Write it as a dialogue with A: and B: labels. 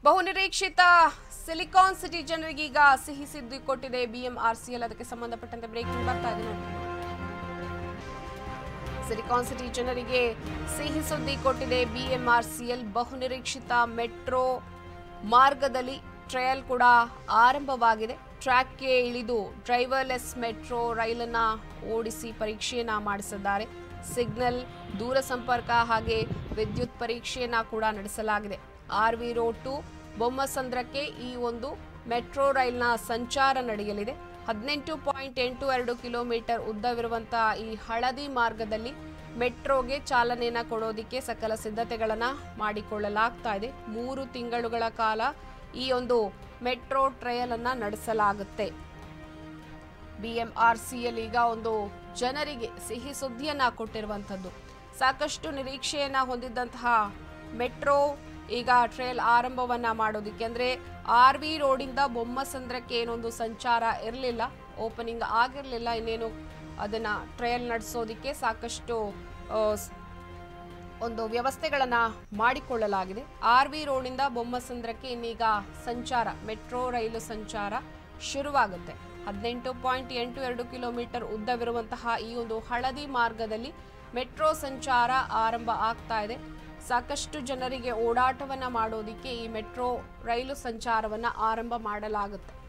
A: ಬಹುನಿರೀಕ್ಷಿತ silicon city ಜನರಿಗೀಗ ಸಿಹಿ ಸುದ್ದಿ ಕೊಟ್ಟಿದೆ ಬಿಎಂಆರ್ಸಿಎಲ್ ಅದಕ್ಕೆ ಸಂಬಂಧಪಟ್ಟಂತೆ ಬ್ರೇಕಿಂಗ್ ಬರ್ತಾ ಇದೆ ನೋಡಿ ಸಿಲಿಕಾನ್ ಸಿಟಿ ಜನರಿಗೆ ಸಿಹಿ ಸುದ್ದಿ ಕೊಟ್ಟಿದೆ ಬಿಎಂಆರ್ಸಿಎಲ್ ಬಹುನಿರೀಕ್ಷಿತ ಮೆಟ್ರೋ ಮಾರ್ಗದಲ್ಲಿ ಟ್ರಯಲ್ ಕೂಡ ಆರಂಭವಾಗಿದೆ ಟ್ರ್ಯಾಕ್ಗೆ ಇಳಿದು ಡ್ರೈವರ್ಲೆಸ್ ಮೆಟ್ರೋ ರೈಲನ್ನ ಓಡಿಸಿ ಪರೀಕ್ಷೆಯನ್ನ ಮಾಡಿಸಿದ್ದಾರೆ ಸಿಗ್ನಲ್ ದೂರ ಸಂಪರ್ಕ ಹಾಗೆ ವಿದ್ಯುತ್ ಪರೀಕ್ಷೆಯನ್ನ ಕೂಡ ನಡೆಸಲಾಗಿದೆ ಆರ್ ವಿ ರೋಡ್ ಟು ಬೊಮ್ಮಸಂದ್ರಕ್ಕೆ ಈ ಒಂದು ಮೆಟ್ರೋ ರೈಲ್ನ ಸಂಚಾರ ನಡೆಯಲಿದೆ ಹದಿನೆಂಟು ಪಾಯಿಂಟ್ ಎಂಟು ಎರಡು ಕಿಲೋಮೀಟರ್ ಉದ್ದವಿರುವಂತಹ ಈ ಹಳದಿ ಮಾರ್ಗದಲ್ಲಿ ಮೆಟ್ರೋಗೆ ಚಾಲನೆಯನ್ನ ಕೊಡೋದಿಕ್ಕೆ ಸಕಲ ಸಿದ್ಧತೆಗಳನ್ನ ಮಾಡಿಕೊಳ್ಳಲಾಗ್ತಾ ಇದೆ ಮೂರು ತಿಂಗಳುಗಳ ಕಾಲ ಈ ಒಂದು ಮೆಟ್ರೋ ಟ್ರಯಲ್ ಅನ್ನ ನಡೆಸಲಾಗುತ್ತೆ ಬಿಎಂಆರ್ಸಿಎಲ್ ಈಗ ಒಂದು ಜನರಿಗೆ ಸಿಹಿ ಸುದ್ದಿಯನ್ನ ಕೊಟ್ಟಿರುವಂಥದ್ದು ಸಾಕಷ್ಟು ನಿರೀಕ್ಷೆಯನ್ನ ಹೊಂದಿದ್ದಂತಹ ಮೆಟ್ರೋ ಈಗ ಟ್ರಯಲ್ ಆರಂಭವನ್ನ ಮಾಡೋದಕ್ಕೆ ಅಂದ್ರೆ ಆರ್ ವಿ ರೋಡಿಂದ ಬೊಮ್ಮಸಂದ್ರಕ್ಕೆ ಏನೊಂದು ಸಂಚಾರ ಇರಲಿಲ್ಲ ಓಪನಿಂಗ್ ಆಗಿರಲಿಲ್ಲ ಇನ್ನೇನು ಅದನ್ನ ಟ್ರಯಲ್ ನಡೆಸೋದಿಕ್ಕೆ ಸಾಕಷ್ಟು ಆ, ಸ್- ಒಂದು ವ್ಯವಸ್ಥೆಗಳನ್ನ ಮಾಡಿಕೊಳ್ಳಲಾಗಿದೆ ಆರ್ ವಿ ರೋಡಿಂದ ಬೊಮ್ಮಸಂದ್ರಕ್ಕೆ ಇನ್ನೀಗ ಸಂಚಾರ ಮೆಟ್ರೋ ರೈಲು ಸಂಚಾರ ಶುರುವಾಗುತ್ತೆ ಹದಿನೆಂಟು ಪಾಯಿಂಟ್ ಎಂಟು ಎರಡು ಕಿಲೋಮೀಟರ್ ಉದ್ದವಿರುವಂತಹ ಈ ಒಂದು ಹಳದಿ ಮಾರ್ಗದಲ್ಲಿ ಮೆಟ್ರೋ ಸಂಚಾರ ಆರಂಭ ಆಗ್ತಾ ಇದೆ ಸಾಕಷ್ಟು ಜನರಿಗೆ ಓಡಾಟವನ್ನ ಮಾಡೋದಿಕ್ಕೆ ಈ ಮೆಟ್ರೋ ರೈಲು ಸಂಚಾರವನ್ನ ಆರಂಭ ಮಾಡಲಾಗುತ್ತೆ